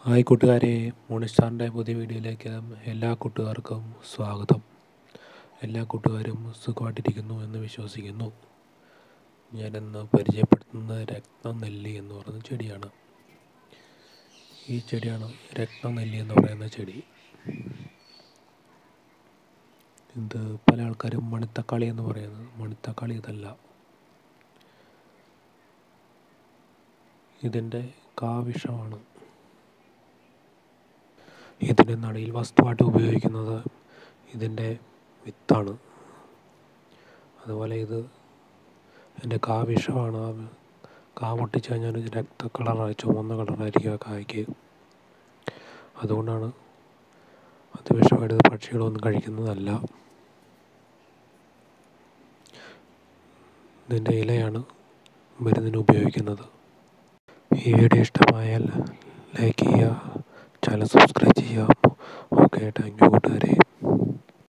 hi കൂട്ടുകാരെ മോണിസ്റ്റാറിൻ്റെ പുതിയ വീഡിയോയിലേക്ക് എല്ലാ കൂട്ടുകാർക്കും സ്വാഗതം എല്ലാ കൂട്ടുകാരും സുഖമായിട്ടിരിക്കുന്നു എന്ന് വിശ്വസിക്കുന്നു ഞാനിന്ന് പരിചയപ്പെടുത്തുന്നത് രത്നനെല്ലി എന്ന് പറയുന്ന ചെടിയാണ് ഈ ചെടിയാണ് രത്നനെല്ലി എന്ന് പറയുന്ന ചെടി ഇത് പല ആൾക്കാരും മണിത്തക്കാളി എന്ന് പറയുന്നത് മണിത്തക്കാളി ഇതല്ല ഇതിൻ്റെ കാവിഷമാണ് ഇതിൻ്റെ നടയിൽ വസ്തുവായിട്ട് ഉപയോഗിക്കുന്നത് ഇതിൻ്റെ വിത്താണ് അതുപോലെ ഇത് എൻ്റെ കാ വിഷമാണ് ആ കാ പൊട്ടിച്ച് കഴിഞ്ഞാൽ ഒരു രക്ത കളറായി ചുവന്ന കളറായിരിക്കും ആ കായ്ക്ക് അതുകൊണ്ടാണ് അത് വിഷമായിട്ട് ഇത് പക്ഷികളൊന്നും കഴിക്കുന്നതല്ല ഇതിൻ്റെ ഇലയാണ് മരുന്നിന് ഉപയോഗിക്കുന്നത് ഈ വീഡിയോ ഇഷ്ടമായാൽ ലൈക്ക് ചെയ്യുക ചാനൽ സബ്സ്ക്രൈബ് ചെയ്യുക ഓക്കെ താങ്ക് യു കൂട്ടുകാരെ